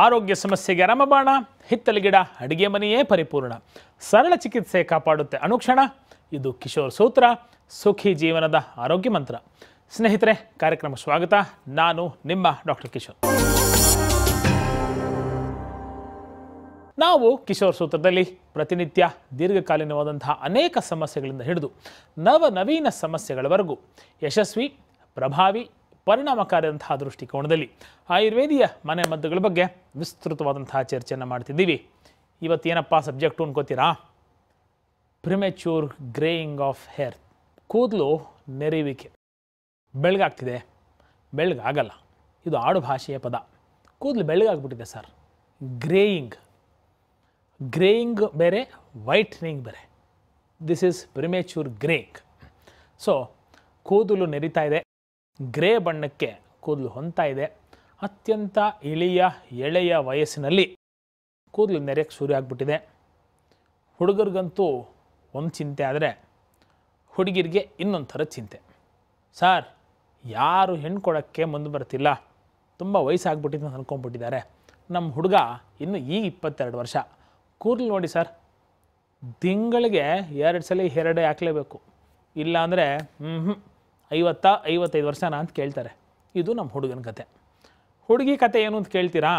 ಆರೋಗ್ಯ ಸಮಸ್ಯೆಗೆ ರಮಬಾಣ ಹಿತ್ತಲ ಗಿಡ ಅಡಿಗೆ ಮನೆಯೇ ಪರಿಪೂರ್ಣ ಸರಳ ಚಿಕಿತ್ಸೆ ಕಾಪಾಡುತ್ತೆ ಅನುಕ್ಷಣ ಇದು ಕಿಶೋರ್ ಸೂತ್ರ ಸುಖಿ ಜೀವನದ ಆರೋಗ್ಯ ಮಂತ್ರ ಸ್ನೇಹಿತರೆ ಕಾರ್ಯಕ್ರಮ ಸ್ವಾಗತ ನಾನು ನಿಮ್ಮ ಡಾಕ್ಟರ್ ಕಿಶೋರ್ ನಾವು ಕಿಶೋರ್ ಸೂತ್ರದಲ್ಲಿ ಪ್ರತಿನಿತ್ಯ ದೀರ್ಘಕಾಲೀನವಾದಂತಹ ಅನೇಕ ಸಮಸ್ಯೆಗಳಿಂದ ಹಿಡಿದು ನವ ನವೀನ ಸಮಸ್ಯೆಗಳವರೆಗೂ ಯಶಸ್ವಿ ಪ್ರಭಾವಿ ಪರಿಣಾಮಕಾರಿಯಾದಂತಹ ದೃಷ್ಟಿಕೋನದಲ್ಲಿ ಆಯುರ್ವೇದಿಯ ಮನೆ ಮದ್ದುಗಳ ಬಗ್ಗೆ ವಿಸ್ತೃತವಾದಂತಹ ಚರ್ಚೆಯನ್ನು ಮಾಡ್ತಿದ್ದೀವಿ ಇವತ್ತೇನಪ್ಪ ಸಬ್ಜೆಕ್ಟು ಅನ್ಕೋತೀರಾ ಪ್ರಿಮೆಚ್ಯೂರ್ ಗ್ರೇಯಿಂಗ್ ಆಫ್ ಹೇರ್ ಕೂದಲು ನೆರೆಯುವಿಕೆ ಬೆಳಗಾಗ್ತಿದೆ ಬೆಳಗಾಗಲ್ಲ ಇದು ಆಡು ಭಾಷೆಯ ಪದ ಕೂದಲು ಬೆಳಗಾಗ್ಬಿಟ್ಟಿದೆ ಸರ್ ಗ್ರೇಯಿಂಗ್ ಗ್ರೇಯಿಂಗ್ ಬೇರೆ ವೈಟ್ನಿಂಗ್ ಬೇರೆ this is premature greying so ಕೂದಲು ನೆರಿತಾ ಇದೆ ಗ್ರೇ ಬಣ್ಣಕ್ಕೆ ಕೂದಲು ಹೊಂತಾ ಇದೆ ಅತ್ಯಂತ ಇಳಿಯ ಎಳೆಯ ವಯಸ್ಸಿನಲ್ಲಿ ಕೂದಲು ನೆರೆಯಕ್ಕೆ ಶುರು ಆಗಿಬಿಟ್ಟಿದೆ ಹುಡುಗರಿಗಂತೂ ಒಂದು ಚಿಂತೆ ಆದರೆ ಹುಡುಗಿರಿಗೆ ಇನ್ನೊಂದು ಥರ ಚಿಂತೆ ಸರ್ ಯಾರು ಹೆಣ್ಣು ಕೊಡೋಕ್ಕೆ ಮುಂದೆ ಬರ್ತಿಲ್ಲ ತುಂಬ ವಯಸ್ಸಾಗ್ಬಿಟ್ಟಿದೆ ಅಂತ ಅನ್ಕೊಂಡ್ಬಿಟ್ಟಿದ್ದಾರೆ ನಮ್ಮ ಹುಡುಗ ಇನ್ನು ಈಗ ಇಪ್ಪತ್ತೆರಡು ವರ್ಷ ಕೂದಲು ನೋಡಿ ಸರ್ ತಿಂಗಳಿಗೆ ಎರಡು ಸಲ ಹೆರಡೆ ಹಾಕಲೇಬೇಕು ಇಲ್ಲಾಂದರೆ ಹ್ಞೂ ಐವತ್ತ ಐವತ್ತೈದು ವರ್ಷನ ಅಂತ ಕೇಳ್ತಾರೆ ಇದು ನಮ್ಮ ಹುಡುಗನ ಕತೆ ಹುಡುಗಿ ಕತೆ ಏನು ಅಂತ ಕೇಳ್ತೀರಾ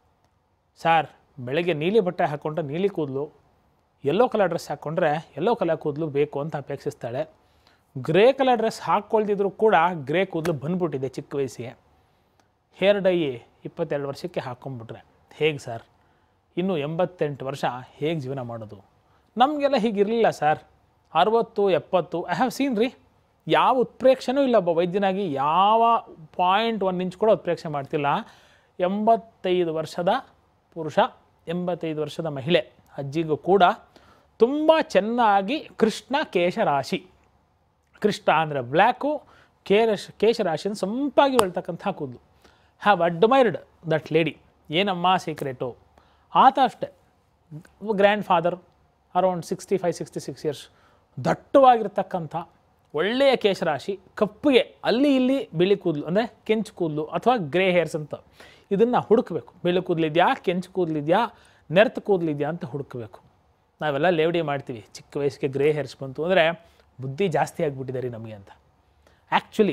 ಸರ್ ಬೆಳಗ್ಗೆ ನೀಲಿ ಬಟ್ಟೆ ಹಾಕ್ಕೊಂಡ್ರೆ ನೀಲಿ ಕೂದಲು ಯೆಲ್ಲೋ ಕಲರ್ ಡ್ರೆಸ್ ಹಾಕ್ಕೊಂಡ್ರೆ ಯೆಲ್ಲೋ ಕಲರ್ ಕೂದಲು ಬೇಕು ಅಂತ ಅಪೇಕ್ಷಿಸ್ತಾಳೆ ಗ್ರೇ ಕಲರ್ ಡ್ರೆಸ್ ಹಾಕ್ಕೊಳ್ತಿದ್ರು ಕೂಡ ಗ್ರೇ ಕೂದಲು ಬಂದ್ಬಿಟ್ಟಿದೆ ಚಿಕ್ಕ ವಯಸ್ಸಿಗೆ ಹೇರ್ ಡೈ ಇಪ್ಪತ್ತೆರಡು ವರ್ಷಕ್ಕೆ ಹಾಕ್ಕೊಂಬಿಟ್ರೆ ಹೇಗೆ ಸರ್ ಇನ್ನು ಎಂಬತ್ತೆಂಟು ವರ್ಷ ಹೇಗೆ ಜೀವನ ಮಾಡೋದು ನಮಗೆಲ್ಲ ಹೀಗಿರಲಿಲ್ಲ ಸರ್ ಅರವತ್ತು ಎಪ್ಪತ್ತು ಐ ಹ್ಯಾವ್ ಸೀನ್ ರೀ ಯಾವ ಉತ್ಪ್ರೇಕ್ಷೆನೂ ಇಲ್ಲ ಒಬ್ಬ ವೈದ್ಯನಾಗಿ ಯಾವ ಪಾಯಿಂಟ್ ಒನ್ ಇಂಚ್ ಕೂಡ ಉತ್ಪ್ರೇಕ್ಷೆ ಮಾಡ್ತಿಲ್ಲ ಎಂಬತ್ತೈದು ವರ್ಷದ ಪುರುಷ ಎಂಬತ್ತೈದು ವರ್ಷದ ಮಹಿಳೆ ಅಜ್ಜಿಗೂ ಕೂಡ ತುಂಬ ಚೆನ್ನಾಗಿ ಕೃಷ್ಣ ಕೇಶರಾಶಿ ಕೃಷ್ಣ ಅಂದರೆ ಬ್ಲ್ಯಾಕು ಕೇರಶ್ ಕೇಶರಾಶಿನ ಸಂಪಾಗಿ ಬೆಳ್ತಕ್ಕಂಥ ಕೂದಲು ಹ್ಯಾವ್ ಅಡ್ಮೈರ್ಡ್ ದಟ್ ಲೇಡಿ ಏನಮ್ಮ ಸೀಕ್ರೆಟು ಆತ ಅಷ್ಟೇ grandfather around sixty five sixty six years ದಟ್ಟವಾಗಿರ್ತಕ್ಕಂಥ ಒಳ್ಳೆಯ ಕೇಶರಾಶಿ ಕಪ್ಪಿಗೆ ಅಲ್ಲಿ ಇಲ್ಲಿ ಬಿಳಿ ಕೂದಲು ಅಂದರೆ ಕೆಂಚು ಕೂದಲು ಅಥವಾ ಗ್ರೇ ಹೇರ್ಸ್ ಅಂತ ಇದನ್ನು ಹುಡುಕಬೇಕು ಬಿಳಿ ಕೂದಲಿದೆಯಾ ಕೆಂಚು ಕೂದಲಿದೆಯಾ ನೆರ್ತ ಕೂದಲಿದೆಯಾ ಅಂತ ಹುಡುಕಬೇಕು ನಾವೆಲ್ಲ ಲೇವಡಿ ಮಾಡ್ತೀವಿ ಚಿಕ್ಕ ವಯಸ್ಸಿಗೆ ಗ್ರೇ ಹೇರ್ಸ್ ಬಂತು ಅಂದರೆ ಬುದ್ಧಿ ಜಾಸ್ತಿ ಆಗಿಬಿಟ್ಟಿದೆ ರೀ ನಮಗೆ ಅಂತ ಆ್ಯಕ್ಚುಲಿ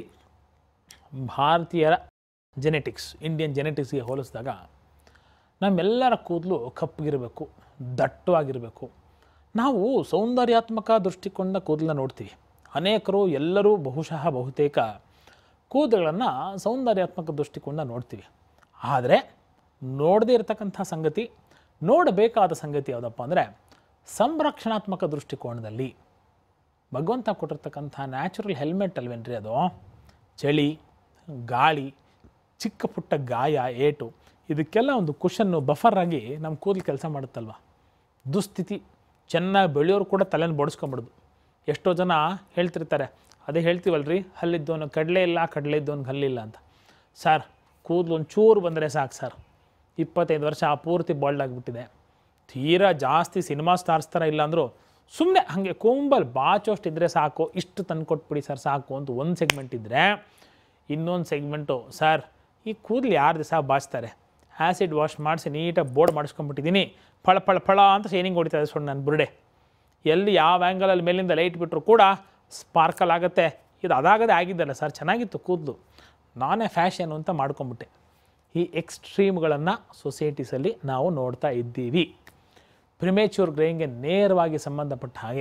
ಭಾರತೀಯರ ಜೆನೆಟಿಕ್ಸ್ ಇಂಡಿಯನ್ ಜೆನೆಟಿಕ್ಸ್ಗೆ ಹೋಲಿಸಿದಾಗ ನಮ್ಮೆಲ್ಲರ ಕೂದಲು ಕಪ್ಪಗಿರಬೇಕು ದಟ್ಟವಾಗಿರಬೇಕು ನಾವು ಸೌಂದರ್ಯಾತ್ಮಕ ದೃಷ್ಟಿಕೋನ ಕೂದಲನ್ನ ನೋಡ್ತೀವಿ ಅನೇಕರು ಎಲ್ಲರೂ ಬಹುಶಃ ಬಹುತೇಕ ಕೂದಲುಗಳನ್ನು ಸೌಂದರ್ಯಾತ್ಮಕ ದೃಷ್ಟಿಕೋನ ನೋಡ್ತೀವಿ ಆದರೆ ನೋಡದೇ ಇರತಕ್ಕಂಥ ಸಂಗತಿ ನೋಡಬೇಕಾದ ಸಂಗತಿ ಯಾವುದಪ್ಪ ಅಂದರೆ ಸಂರಕ್ಷಣಾತ್ಮಕ ದೃಷ್ಟಿಕೋನದಲ್ಲಿ ಭಗವಂತ ಕೊಟ್ಟಿರ್ತಕ್ಕಂಥ ನ್ಯಾಚುರಲ್ ಹೆಲ್ಮೆಟ್ ಅಲ್ವೇನ್ರಿ ಅದು ಚಳಿ ಗಾಳಿ ಚಿಕ್ಕ ಪುಟ್ಟ ಗಾಯ ಏಟು ಇದಕ್ಕೆಲ್ಲ ಒಂದು ಕುಷನ್ನು ಬಫರ್ ಆಗಿ ನಮ್ಮ ಕೂದಲು ಕೆಲಸ ಮಾಡುತ್ತಲ್ವ ದುಸ್ಥಿತಿ ಚೆನ್ನಾಗಿ ಬೆಳೆಯೋರು ಕೂಡ ತಲೆನ ಬಡಿಸ್ಕೊಂಬಿಡೋದು ಎಷ್ಟೋ ಜನ ಹೇಳ್ತಿರ್ತಾರೆ ಅದೇ ಹೇಳ್ತೀವಲ್ರಿ ಹಲ್ಲಿದ್ದವನು ಕಡಲೆ ಇಲ್ಲ ಕಡಲೆ ಇದ್ದವನು ಹಲ್ಲಿಲ್ಲ ಅಂತ ಸರ್ ಕೂದಲು ಒಂದು ಚೂರು ಬಂದರೆ ಸಾಕು ಸರ್ ಇಪ್ಪತ್ತೈದು ವರ್ಷ ಪೂರ್ತಿ ಬಾಲ್ಡ್ ಆಗಿಬಿಟ್ಟಿದೆ ತೀರಾ ಜಾಸ್ತಿ ಸಿನಿಮಾ ಸ್ಟಾರ್ಸ್ ಥರ ಇಲ್ಲ ಅಂದರೂ ಸುಮ್ಮನೆ ಹಾಗೆ ಕೊಂಬಲ್ ಬಾಚೋಷ್ಟು ಇದ್ದರೆ ಸಾಕು ಇಷ್ಟು ತಂದ್ಕೊಟ್ಬಿಡಿ ಸರ್ ಸಾಕು ಅಂತ ಒಂದು ಸೆಗ್ಮೆಂಟ್ ಇದ್ದರೆ ಇನ್ನೊಂದು ಸೆಗ್ಮೆಂಟು ಸರ್ ಈ ಕೂದಲು ಯಾರು ದಿವಸ ಬಾಚ್ತಾರೆ ಆ್ಯಸಿಡ್ ವಾಶ್ ಮಾಡಿಸಿ ನೀಟಾಗಿ ಬೋರ್ಡ್ ಮಾಡಿಸ್ಕೊಂಡ್ಬಿಟ್ಟಿದ್ದೀನಿ ಫಳ ಫಳ ಫಳ ಅಂತ ಶೈನಿಂಗ್ ಹೊಡಿತಾ ಇದೆ ಸುಳ್ಳು ನನ್ನ ಬುರುಡೆ ಎಲ್ಲಿ ಯಾವ ಆ್ಯಂಗಲಲ್ಲಿ ಮೇಲಿಂದ ಲೈಟ್ ಬಿಟ್ಟರು ಕೂಡ ಸ್ಪಾರ್ಕಲ್ ಆಗುತ್ತೆ ಇದು ಅದಾಗದೇ ಆಗಿದ್ದಲ್ಲ ಸರ್ ಚೆನ್ನಾಗಿತ್ತು ಕೂದಲು ನಾನೇ ಫ್ಯಾಷನ್ ಅಂತ ಮಾಡ್ಕೊಂಬಿಟ್ಟೆ ಈ ಎಕ್ಸ್ಟ್ರೀಮ್ಗಳನ್ನು ಸೊಸೈಟೀಸಲ್ಲಿ ನಾವು ನೋಡ್ತಾ ಇದ್ದೀವಿ ಪ್ರಿಮೇಚ್ಯೂರ್ ಗ್ರೇಯಿಂಗ್ಗೆ ನೇರವಾಗಿ ಸಂಬಂಧಪಟ್ಟ ಹಾಗೆ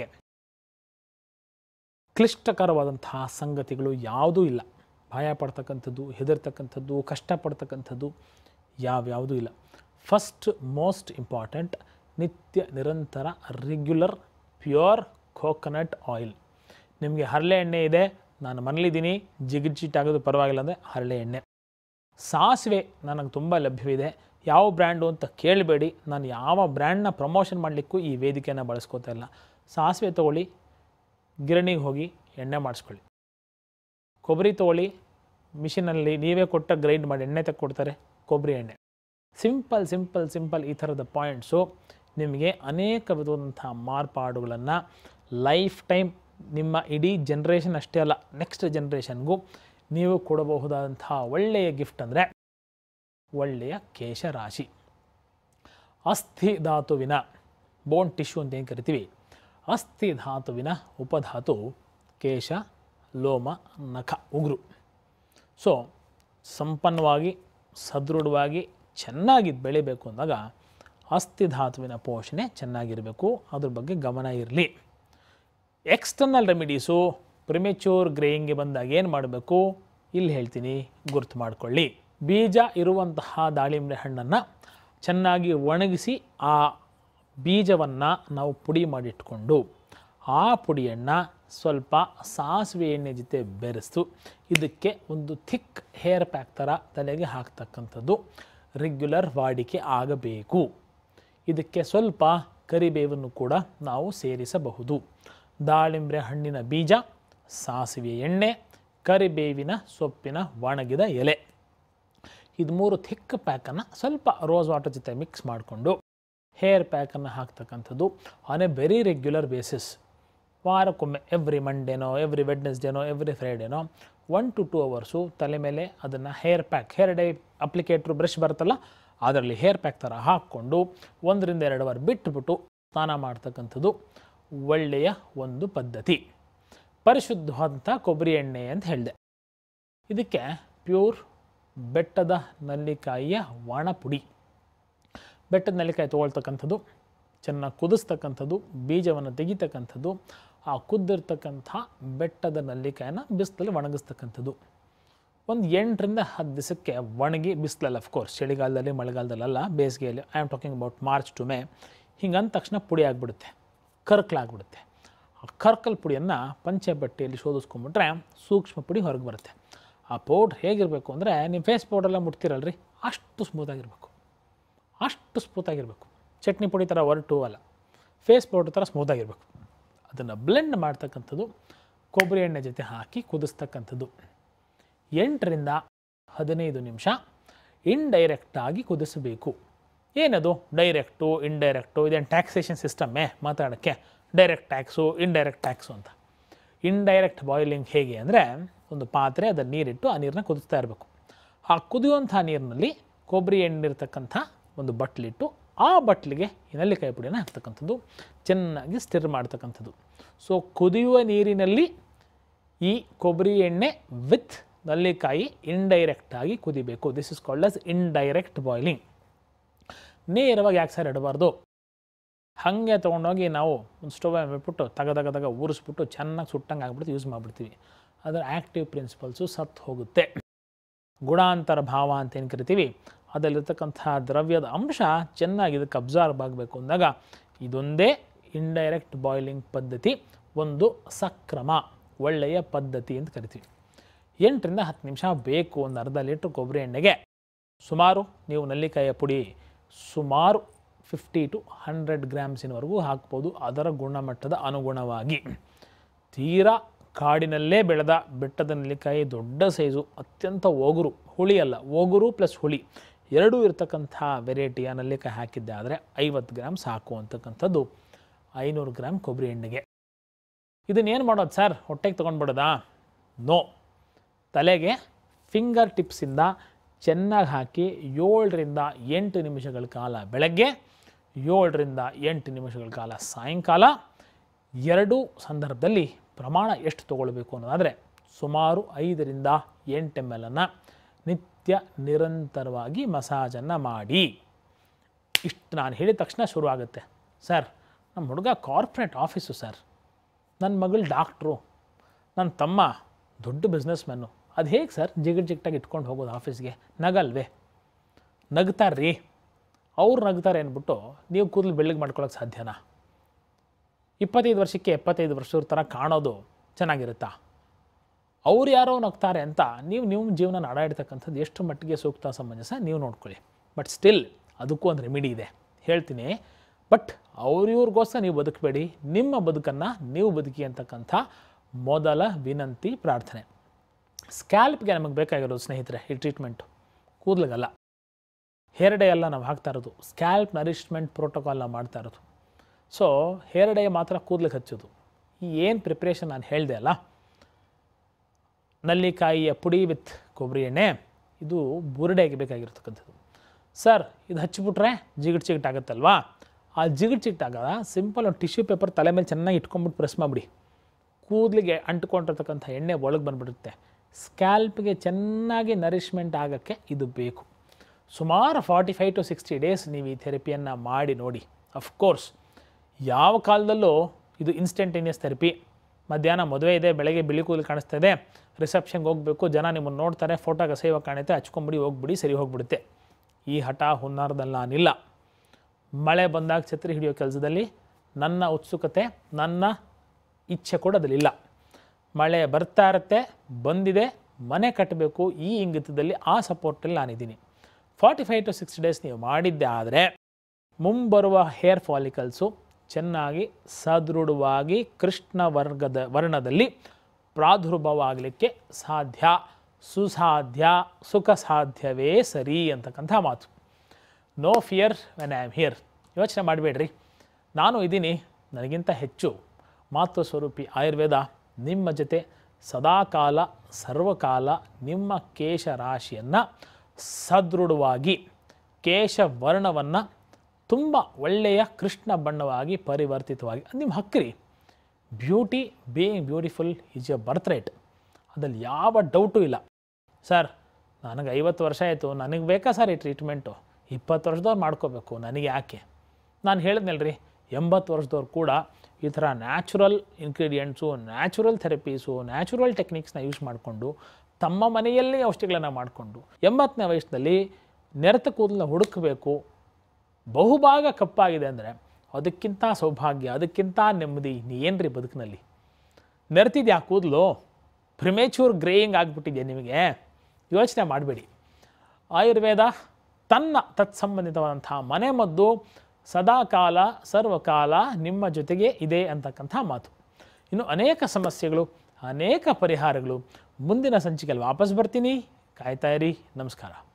ಕ್ಲಿಷ್ಟಕರವಾದಂತಹ ಸಂಗತಿಗಳು ಯಾವುದೂ ಇಲ್ಲ ಭಯ ಪಡ್ತಕ್ಕಂಥದ್ದು ಹೆದರ್ತಕ್ಕಂಥದ್ದು ಕಷ್ಟಪಡ್ತಕ್ಕಂಥದ್ದು ಯಾವ್ಯಾವುದೂ ಇಲ್ಲ ಫಸ್ಟ್ ಮೋಸ್ಟ್ ಇಂಪಾರ್ಟೆಂಟ್ ನಿತ್ಯ ನಿರಂತರ ರೆಗ್ಯುಲರ್ ಪ್ಯೂರ್ ಕೋಕೋನಟ್ ಆಯಿಲ್ ನಿಮಗೆ ಹರಳೆ ಎಣ್ಣೆ ಇದೆ ನಾನು ಮನೇಲಿದ್ದೀನಿ ಜಿಗಿಜಿಟ್ಟಾಗೋದು ಪರವಾಗಿಲ್ಲ ಅಂದರೆ ಹರಳೆ ಎಣ್ಣೆ ಸಾಸಿವೆ ನನಗೆ ತುಂಬ ಲಭ್ಯವಿದೆ ಯಾವ ಬ್ರ್ಯಾಂಡು ಅಂತ ಕೇಳಬೇಡಿ ನಾನು ಯಾವ ಬ್ರ್ಯಾಂಡ್ನ ಪ್ರಮೋಷನ್ ಮಾಡಲಿಕ್ಕೂ ಈ ವೇದಿಕೆಯನ್ನು ಬಳಸ್ಕೋತಾ ಇಲ್ಲ ಸಾಸಿವೆ ತೊಗೊಳ್ಳಿ ಗಿರಣಿಗೆ ಹೋಗಿ ಎಣ್ಣೆ ಮಾಡಿಸ್ಕೊಳ್ಳಿ ಕೊಬ್ಬರಿ ತೊಗೊಳ್ಳಿ ಮಿಷಿನಲ್ಲಿ ನೀವೇ ಕೊಟ್ಟ ಗ್ರೈಂಡ್ ಮಾಡಿ ಎಣ್ಣೆ ಕೊಡ್ತಾರೆ ಕೊಬ್ಬರಿ ಎಣ್ಣೆ ಸಿಂಪಲ್ ಸಿಂಪಲ್ ಸಿಂಪಲ್ ಈ ಥರದ ಪಾಯಿಂಟ್ಸು ನಿಮಗೆ ಅನೇಕ ವಿಧವಾದಂಥ ಮಾರ್ಪಾಡುಗಳನ್ನು ಲೈಫ್ ಟೈಮ್ ನಿಮ್ಮ ಇಡೀ ಜನ್ರೇಷನ್ ಅಷ್ಟೇ ಅಲ್ಲ ನೆಕ್ಸ್ಟ್ ಜನ್ರೇಷನ್ಗೂ ನೀವು ಕೊಡಬಹುದಾದಂಥ ಒಳ್ಳೆಯ ಗಿಫ್ಟ್ ಅಂದರೆ ಒಳ್ಳೆಯ ಕೇಶರಾಶಿ ಅಸ್ಥಿ ಧಾತುವಿನ ಬೋನ್ ಟಿಶ್ಯೂ ಅಂತ ಏನು ಕರಿತೀವಿ ಅಸ್ಥಿ ಧಾತುವಿನ ಉಪಧಾತು ಕೇಶ ಲೋಮ ನಖ ಉಗುರು ಸೊ ಸಂಪನ್ನವಾಗಿ ಸದೃಢವಾಗಿ ಚೆನ್ನಾಗಿ ಬೆಳಿಬೇಕು ಅಂದಾಗ ಅಸ್ಥಿ ಧಾತುವಿನ ಪೋಷಣೆ ಚೆನ್ನಾಗಿರಬೇಕು ಅದ್ರ ಬಗ್ಗೆ ಗಮನ ಇರಲಿ ಎಕ್ಸ್ಟರ್ನಲ್ ರೆಮಿಡೀಸು ಪ್ರಿಮೆಚೂರ್ ಗ್ರೇಯಿಂಗ್ಗೆ ಬಂದಾಗ ಏನು ಮಾಡಬೇಕು ಇಲ್ಲಿ ಹೇಳ್ತೀನಿ ಗುರ್ತು ಮಾಡಿಕೊಳ್ಳಿ ಬೀಜ ಇರುವಂತಹ ದಾಳಿಂಬೆ ಹಣ್ಣನ್ನು ಚೆನ್ನಾಗಿ ಒಣಗಿಸಿ ಆ ಬೀಜವನ್ನು ನಾವು ಪುಡಿ ಮಾಡಿಟ್ಕೊಂಡು ಆ ಪುಡಿಯನ್ನು ಸ್ವಲ್ಪ ಸಾಸಿವೆ ಎಣ್ಣೆ ಜೊತೆ ಬೆರೆಸ್ತು ಇದಕ್ಕೆ ಒಂದು ಥಿಕ್ ಹೇರ್ ಪ್ಯಾಕ್ ಥರ ತಲೆಗೆ ಹಾಕ್ತಕ್ಕಂಥದ್ದು ರೆಗ್ಯುಲರ್ ವಾಡಿಕೆ ಆಗಬೇಕು ಇದಕ್ಕೆ ಸ್ವಲ್ಪ ಕರಿಬೇವನ್ನು ಕೂಡ ನಾವು ಸೇರಿಸಬಹುದು ದಾಳಿಂಬೆ ಹಣ್ಣಿನ ಬೀಜ ಸಾಸಿವೆ ಎಣ್ಣೆ ಕರಿಬೇವಿನ ಸೊಪ್ಪಿನ ಒಣಗಿದ ಎಲೆ ಇದು ಮೂರು ಥಿಕ್ ಪ್ಯಾಕನ್ನು ಸ್ವಲ್ಪ ರೋಸ್ ವಾಟರ್ ಜೊತೆ ಮಿಕ್ಸ್ ಮಾಡಿಕೊಂಡು ಹೇರ್ ಪ್ಯಾಕನ್ನು ಹಾಕ್ತಕ್ಕಂಥದ್ದು on a very regular basis ವಾರಕ್ಕೊಮ್ಮೆ ಎವ್ರಿ ಮಂಡೇನೋ ಎವ್ರಿ ವೆಡ್ನೆಸ್ಡೇನೋ ಎವ್ರಿ ಫ್ರೈಡೇನೋ ಒನ್ ಟು ಟೂ ಅವರ್ಸು ತಲೆ ಮೇಲೆ ಅದನ್ನು hair pack hair dye applicator brush ಬರುತ್ತಲ್ಲ ಅದರಲ್ಲಿ ಹೇರ್ ಪ್ಯಾಕ್ ಥರ ಹಾಕ್ಕೊಂಡು ಒಂದರಿಂದ ಎರಡು ಅವರ್ ಬಿಟ್ಟುಬಿಟ್ಟು ಸ್ನಾನ ಮಾಡ್ತಕ್ಕಂಥದ್ದು ಒಳ್ಳೆಯ ಒಂದು ಪದ್ಧತಿ ಪರಿಶುದ್ಧವಾದಂಥ ಕೊಬ್ಬರಿ ಎಣ್ಣೆ ಅಂತ ಹೇಳಿದೆ ಇದಕ್ಕೆ ಪ್ಯೂರ್ ಬೆಟ್ಟದ ನಲ್ಲಿಕಾಯಿಯ ಒಣ ಪುಡಿ ಬೆಟ್ಟದ ನೆಲ್ಲಿಕಾಯಿ ತೊಗೊಳ್ತಕ್ಕಂಥದ್ದು ಚೆನ್ನಾಗಿ ಕುದಿಸ್ತಕ್ಕಂಥದ್ದು ಬೀಜವನ್ನು ತೆಗಿತಕ್ಕಂಥದ್ದು ಆ ಕುದ್ದಿರ್ತಕ್ಕಂಥ ಬೆಟ್ಟದ ನಲ್ಲಿಕಾಯನ್ನ ಬಿಸಿಲಲ್ಲಿ ಒಣಗಿಸ್ತಕ್ಕಂಥದ್ದು ಒಂದು ಎಂಟರಿಂದ ಹತ್ತು ದಿವಸಕ್ಕೆ ಒಣಗಿ ಬಿಸಿಲಲ್ಲ ಅಫ್ಕೋರ್ಸ್ ಚಳಿಗಾಲದಲ್ಲಿ ಮಳೆಗಾಲದಲ್ಲ ಬೇಸಿಗೆಯಲ್ಲಿ I am talking about March to May ಹಿಂಗೆ ಅಂದ ತಕ್ಷಣ ಪುಡಿ ಆಗಿಬಿಡುತ್ತೆ ಕರ್ಕಲಾಗ್ಬಿಡುತ್ತೆ ಆ ಕರ್ಕಲ್ ಪುಡಿಯನ್ನು ಪಂಚೆ ಬಟ್ಟೆಯಲ್ಲಿ ಶೋಧಿಸ್ಕೊಂಬಿಟ್ರೆ ಸೂಕ್ಷ್ಮ ಪುಡಿ ಹೊರಗೆ ಬರುತ್ತೆ ಆ ಪೌಡ್ರ್ ಹೇಗಿರಬೇಕು ಅಂದರೆ ನೀವು ಫೇಸ್ ಪೌಡ್ರೆಲ್ಲ ಮುಟ್ತಿರಲ್ರಿ ಅಷ್ಟು ಸ್ಮೂತಾಗಿರಬೇಕು ಅಷ್ಟು ಸ್ಮೂತಾಗಿರಬೇಕು ಚಟ್ನಿ ಪುಡಿ ಥರ ಹೊರಟು ಅಲ್ಲ ಫೇಸ್ ಪೌಡ್ರ್ ಥರ ಸ್ಮೂತಾಗಿರಬೇಕು ಅದನ್ನು ಬ್ಲೆಂಡ್ ಮಾಡ್ತಕ್ಕಂಥದ್ದು ಕೊಬ್ಬರಿ ಎಣ್ಣೆ ಜೊತೆ ಹಾಕಿ ಕುದಿಸ್ತಕ್ಕಂಥದ್ದು ಎಂಟರಿಂದ ಹದಿನೈದು ನಿಮಿಷ ಇಂಡೈರೆಕ್ಟಾಗಿ ಕುದಿಸಬೇಕು ಏನದು ಡೈರೆಕ್ಟು ಇಂಡೈರೆಕ್ಟು ಇದೇನು ಟ್ಯಾಕ್ಸೇಷನ್ ಸಿಸ್ಟಮ್ಮೇ ಮಾತಾಡೋಕ್ಕೆ ಡೈರೆಕ್ಟ್ ಟ್ಯಾಕ್ಸು ಇಂಡೈರೆಕ್ಟ್ ಟ್ಯಾಕ್ಸು ಅಂತ ಇಂಡೈರೆಕ್ಟ್ ಬಾಯ್ಲಿಂಗ್ ಹೇಗೆ ಅಂದರೆ ಒಂದು ಪಾತ್ರೆ ಅದನ್ನು ನೀರಿಟ್ಟು ಆ ನೀರನ್ನ ಕುದಿಸ್ತಾ ಇರಬೇಕು ಆ ಕುದಿಯುವಂಥ ನೀರಿನಲ್ಲಿ ಕೊಬ್ಬರಿ ಎಣ್ಣಿರ್ತಕ್ಕಂಥ ಒಂದು ಬಟ್ಲಿಟ್ಟು ಆ ಬಟ್ಲಿಗೆ ಈ ನೆಲ್ಲಿಕಾಯಿ ಪುಡಿಯನ್ನು ಹಾಕ್ತಕ್ಕಂಥದ್ದು ಚೆನ್ನಾಗಿ ಸ್ಟಿರ್ ಮಾಡ್ತಕ್ಕಂಥದ್ದು ಸೊ ಕುದಿಯುವ ನೀರಿನಲ್ಲಿ ಈ ಕೊಬ್ಬರಿ ಎಣ್ಣೆ ವಿತ್ ನಲ್ಲಿಕಾಯಿ ಇಂಡೈರೆಕ್ಟಾಗಿ ಕುದಿಬೇಕು this is called as indirect boiling ನೇರವಾಗಿ ಯಾಕೆ ಸರ್ ಇಡಬಾರ್ದು ಹಾಗೆ ತೊಗೊಂಡೋಗಿ ನಾವು ಒಂದು ಸ್ಟವ್ ಬಿಟ್ಬಿಟ್ಟು ತಗ ತಗ ತಗ ಉರಿಸ್ಬಿಟ್ಟು ಚೆನ್ನಾಗಿ ಸುಟ್ಟಂಗೆ ಆಗ್ಬಿಡ್ತು ಯೂಸ್ ಮಾಡಿಬಿಡ್ತೀವಿ ಅದರ ಆ್ಯಕ್ಟಿವ್ ಪ್ರಿನ್ಸಿಪಲ್ಸು ಸತ್ತು ಹೋಗುತ್ತೆ ಗುಣಾಂತರ ಭಾವ ಅಂತ ಏನು ಕರಿತೀವಿ ಅದರಲ್ಲಿರ್ತಕ್ಕಂಥ ದ್ರವ್ಯದ ಅಂಶ ಚೆನ್ನಾಗಿ ಇದಕ್ಕೆ ಅಬ್ಸಾರ್ಬ್ ಆಗಬೇಕು ಅಂದಾಗ ಇದೊಂದೇ ಇಂಡೈರೆಕ್ಟ್ ಬಾಯ್ಲಿಂಗ್ ಪದ್ಧತಿ ಒಂದು ಸಕ್ರಮ ಒಳ್ಳೆಯ ಪದ್ಧತಿ ಅಂತ ಕರಿತೀವಿ ಎಂಟರಿಂದ ಹತ್ತು ನಿಮಿಷ ಬೇಕು ಒಂದು ಅರ್ಧ ಲೀಟ್ರ್ ಕೊಬ್ಬರಿ ಎಣ್ಣೆಗೆ ಸುಮಾರು ನೀವು ನೆಲ್ಲಿಕಾಯಿಯ ಪುಡಿ ಸುಮಾರು ಫಿಫ್ಟಿ ಟು ಹಂಡ್ರೆಡ್ ಗ್ರಾಮ್ಸಿನವರೆಗೂ ಹಾಕ್ಬೋದು ಅದರ ಗುಣಮಟ್ಟದ ಅನುಗುಣವಾಗಿ ತೀರಾ ಕಾಡಿನಲ್ಲೇ ಬೆಳೆದ ಬೆಟ್ಟದ ನೆಲ್ಲಿಕಾಯಿ ದೊಡ್ಡ ಸೈಜು ಅತ್ಯಂತ ಒಗುರು ಹುಳಿ ಅಲ್ಲ ಒಗುರು ಪ್ಲಸ್ ಹುಳಿ ಎರಡೂ ಇರತಕ್ಕಂಥ ವೆರೈಟಿಯ ನೆಲ್ಲಿಕಾಯಿ ಹಾಕಿದ್ದೆ ಆದರೆ ಐವತ್ತು ಗ್ರಾಮ್ ಸಾಕು ಅಂತಕ್ಕಂಥದ್ದು ಐನೂರು ಗ್ರಾಮ್ ಕೊಬ್ಬರಿ ಎಣ್ಣೆಗೆ ಇದನ್ನೇನು ಮಾಡೋದು ಸರ್ ಹೊಟ್ಟೆಗೆ ತೊಗೊಂಡ್ಬಿಡೋದಾ ನೋ ತಲೆಗೆ ಫಿಂಗರ್ ಟಿಪ್ಸಿಂದ ಚೆನ್ನಾಗಿ ಹಾಕಿ ಏಳರಿಂದ ಎಂಟು ನಿಮಿಷಗಳ ಕಾಲ ಬೆಳಗ್ಗೆ ಏಳರಿಂದ ಎಂಟು ನಿಮಿಷಗಳ ಕಾಲ ಸಾಯಂಕಾಲ ಎರಡೂ ಸಂದರ್ಭದಲ್ಲಿ ಪ್ರಮಾಣ ಎಷ್ಟು ತೊಗೊಳ್ಬೇಕು ಅನ್ನೋದಾದರೆ ಸುಮಾರು ಐದರಿಂದ ಎಂಟು ಎಮ್ ಎಲನ್ನು ನಿತ್ಯ ನಿರಂತರವಾಗಿ ಮಸಾಜನ್ನು ಮಾಡಿ ಇಷ್ಟು ನಾನು ಹೇಳಿದ ತಕ್ಷಣ ಶುರು ಆಗುತ್ತೆ ಸರ್ ನಮ್ಮ ಹುಡುಗ ಕಾರ್ಪೊರೇಟ್ ಆಫೀಸು ಸರ್ ನನ್ನ ಮಗಳು ಡಾಕ್ಟ್ರು ನನ್ನ ತಮ್ಮ ದೊಡ್ಡ ಬಿಸ್ನೆಸ್ ಮ್ಯಾನು ಅದು ಹೇಗೆ ಸರ್ ಜಿಗಿಟ್ ಜಿಗಿಟಾಗಿ ಇಟ್ಕೊಂಡು ಹೋಗೋದು ಆಫೀಸ್ಗೆ ನಗಲ್ವೇ ನಗ್ತಾರ್ರಿ ಅವ್ರು ನಗ್ತಾರೆ ಅಂದ್ಬಿಟ್ಟು ನೀವು ಕೂದಲು ಬೆಳ್ಳಗೆ ಮಾಡ್ಕೊಳಕ್ಕೆ ಸಾಧ್ಯನಾ ಇಪ್ಪತ್ತೈದು ವರ್ಷಕ್ಕೆ ಎಪ್ಪತ್ತೈದು ವರ್ಷದ ಥರ ಕಾಣೋದು ಚೆನ್ನಾಗಿರುತ್ತಾ ಅವ್ರು ಯಾರೋ ನಗ್ತಾರೆ ಅಂತ ನೀವು ನಿಮ್ಮ ಜೀವನ ನಾಡಾಡ್ತಕ್ಕಂಥದ್ದು ಎಷ್ಟು ಮಟ್ಟಿಗೆ ಸೂಕ್ತ ಸಮಂಜಸ ನೀವು ನೋಡ್ಕೊಳ್ಳಿ ಬಟ್ ಸ್ಟಿಲ್ ಅದಕ್ಕೂ ಒಂದು ರೆಮಿಡಿ ಇದೆ ಹೇಳ್ತೀನಿ ಬಟ್ ಅವ್ರಿವ್ರಿಗೋಸ್ಕರ ನೀವು ಬದುಕಬೇಡಿ ನಿಮ್ಮ ಬದುಕನ್ನು ನೀವು ಬದುಕಿ ಅಂತಕ್ಕಂಥ ಮೊದಲ ವಿನಂತಿ ಪ್ರಾರ್ಥನೆ ಸ್ಕ್ಯಾಲ್ಪ್ಗೆ ನಮಗೆ ಬೇಕಾಗಿರೋದು ಸ್ನೇಹಿತರೆ ಈ ಟ್ರೀಟ್ಮೆಂಟು ಕೂದಲಿಗಲ್ಲ ಹೇರ್ ಡೇ ಎಲ್ಲ ನಾವು ಹಾಕ್ತಾ ಇರೋದು ಸ್ಕ್ಯಾಲ್ಪ್ ನರಿಶ್ಮೆಂಟ್ ಪ್ರೋಟೋಕಾಲ್ನ ಮಾಡ್ತಾ ಇರೋದು ಸೊ ಹೇರ್ ಡೇ ಮಾತ್ರ ಕೂದಲಿಗೆ ಹಚ್ಚೋದು ಈ ಏನು ಪ್ರಿಪ್ರೇಷನ್ ನಾನು ಹೇಳಿದೆ ಅಲ್ಲ ನಲ್ಲಿಕಾಯಿಯ ಪುಡಿ ವಿತ್ ಕೊಬ್ಬರಿ ಎಣ್ಣೆ ಇದು ಬುರುಡೆಗೆ ಬೇಕಾಗಿರ್ತಕ್ಕಂಥದ್ದು ಸರ್ ಇದು ಹಚ್ಚಿಬಿಟ್ರೆ ಜಿಗಿಟ್ ಚಿಗಿಟ್ ಆಗುತ್ತಲ್ವಾ ಆ ಜಿಗಿಟ್ ಚಿಗಿಟ್ ಆಗಲ್ಲ ಸಿಂಪಲ್ ಒಂದು ಟಿಶ್ಯೂ ಪೇಪರ್ ತಲೆ ಮೇಲೆ ಚೆನ್ನಾಗಿ ಇಟ್ಕೊಂಡ್ಬಿಟ್ಟು ಪ್ರೆಸ್ ಮಾಡಿಬಿಡಿ ಕೂದಲಿಗೆ ಅಂಟ್ಕೊಂಡಿರ್ತಕ್ಕಂಥ ಎಣ್ಣೆ ಒಳಗೆ ಬಂದುಬಿಡುತ್ತೆ ಸ್ಕ್ಯಾಲ್ಪ್ಗೆ ಚೆನ್ನಾಗಿ ನರಿಶ್ಮೆಂಟ್ ಆಗೋಕ್ಕೆ ಇದು ಬೇಕು ಸುಮಾರು forty five to sixty days ನೀವು ಈ ಥೆರಪಿಯನ್ನು ಮಾಡಿ ನೋಡಿ ಅಫ್ಕೋರ್ಸ್ ಯಾವ ಕಾಲದಲ್ಲೂ ಇದು ಇನ್ಸ್ಟಂಟೇನಿಯಸ್ ಥೆರಪಿ ಮಧ್ಯಾಹ್ನ ಮದುವೆ ಇದೆ ಬೆಳಗ್ಗೆ ಬಿಳಿ ಕೂದಲು ಕಾಣಿಸ್ತಾ ಇದೆ ರಿಸೆಪ್ಷನ್ಗೆ ಹೋಗಬೇಕು ಜನ ನಿಮ್ಮನ್ನು ನೋಡ್ತಾರೆ ಫೋಟೋಗೆ ಸೇವ ಕಾಣುತ್ತೆ ಹಚ್ಕೊಂಬಿಡಿ ಹೋಗ್ಬಿಡಿ ಸರಿ ಹೋಗ್ಬಿಡುತ್ತೆ ಈ ಹಠ ಹುನ್ನಾರದಲ್ಲಿ ನಾನಿಲ್ಲ ಮಳೆ ಬಂದಾಗ ಛತ್ರಿ ಹಿಡಿಯೋ ಕೆಲಸದಲ್ಲಿ ನನ್ನ ಉತ್ಸುಕತೆ ನನ್ನ ಇಚ್ಛೆ ಕೂಡ ಅದರಲ್ಲಿಲ್ಲ ಮಳೆ ಬರ್ತಾ ಇರುತ್ತೆ ಬಂದಿದೆ ಮನೆ ಕಟ್ಟಬೇಕು ಈ ಇಂಗಿತದಲ್ಲಿ ಆ ಸಪೋರ್ಟಲ್ಲಿ ನಾನಿದ್ದೀನಿ forty five to six days ನೀವು ಮಾಡಿದ್ದೆ ಆದರೆ ಮುಂಬರುವ ಹೇರ್ ಫಾಲಿಕಲ್ಸು ಚೆನ್ನಾಗಿ ಸದೃಢವಾಗಿ ಕೃಷ್ಣ ವರ್ಗದ ವರ್ಣದಲ್ಲಿ ಪ್ರಾದುರ್ಭಾವ ಆಗಲಿಕ್ಕೆ ಸಾಧ್ಯ ಸುಸಾಧ್ಯ ಸುಖ ಸಾಧ್ಯವೇ ಸರಿ ಅಂತಕ್ಕಂಥ ಮಾತು no fear when I am here ಯೋಚನೆ ಮಾಡಬೇಡ್ರಿ ನಾನು ಇದ್ದೀನಿ ನನಗಿಂತ ಹೆಚ್ಚು ಮಾತೃ ಸ್ವರೂಪಿ ಆಯುರ್ವೇದ ನಿಮ್ಮ ಜೊತೆ ಸದಾಕಾಲ ಸರ್ವಕಾಲ ನಿಮ್ಮ ಕೇಶ ರಾಶಿಯನ್ನು ಸದೃಢವಾಗಿ ಕೇಶ ವರ್ಣವನ್ನು ತುಂಬ ಒಳ್ಳೆಯ ಕೃಷ್ಣ ಬಣ್ಣವಾಗಿ ಪರಿವರ್ತಿತವಾಗಿ ಅದು ನಿಮ್ಮ ಹಕ್ಕ್ರಿ beauty being beautiful is a birthright ಅದ್ರಲ್ಲಿ ಯಾವ ಡೌಟು ಇಲ್ಲ ಸರ್ ನನಗೆ ಐವತ್ತು ವರ್ಷ ಆಯಿತು ನನಗೆ ಬೇಕಾ ಸರ್ ಈ ಟ್ರೀಟ್ಮೆಂಟು ಇಪ್ಪತ್ತು ವರ್ಷದವ್ರು ಮಾಡ್ಕೋಬೇಕು ನನಗೆ ಯಾಕೆ ನಾನು ಹೇಳಿದ್ನಲ್ರಿ ಎಂಬತ್ತು ವರ್ಷದವ್ರು ಕೂಡ ಈ ಥರ natural ingredients natural therapies natural ಟೆಕ್ನಿಕ್ಸ್ನ ಯೂಸ್ ಮಾಡಿಕೊಂಡು ತಮ್ಮ ಮನೆಯಲ್ಲೇ ಔಷಧಿಗಳನ್ನು ಮಾಡಿಕೊಂಡು ಎಂಬತ್ತನೇ ವಯಸ್ಸಿನಲ್ಲಿ ನೆರೆತ ಕೂದಲನ್ನ ಹುಡುಕಬೇಕು ಬಹುಭಾಗ ಕಪ್ಪಾಗಿದೆ ಅಂದರೆ ಅದಕ್ಕಿಂತ ಸೌಭಾಗ್ಯ ಅದಕ್ಕಿಂತ ನೆಮ್ಮದಿ ನೀ ಏನ್ರಿ ಬದುಕಿನಲ್ಲಿ ನೆರೆತಿದ್ಯಾ ಕೂದಲು ಪ್ರಿಮೇಚೂರ್ ಗ್ರೇಯಿಂಗ್ ಆಗಿಬಿಟ್ಟಿದೆಯಾ ನಿಮಗೆ ಯೋಚನೆ ಮಾಡಬೇಡಿ ಆಯುರ್ವೇದ ತನ್ನ ತತ್ಸಂಬಂಧಿತವಾದಂಥ ಮನೆಮದ್ದು ಸದಾಕಾಲ ಸರ್ವಕಾಲ ನಿಮ್ಮ ಜೊತೆಗೆ ಇದೆ ಅಂತಕ್ಕಂಥ ಮಾತು ಇನ್ನು ಅನೇಕ ಸಮಸ್ಯೆಗಳು ಅನೇಕ ಪರಿಹಾರಗಳು ಮುಂದಿನ ಸಂಚಿಕೆಯಲ್ಲಿ ವಾಪಸ್ ಬರ್ತೀನಿ ಕಾಯ್ತಾ ಇರಿ ನಮಸ್ಕಾರ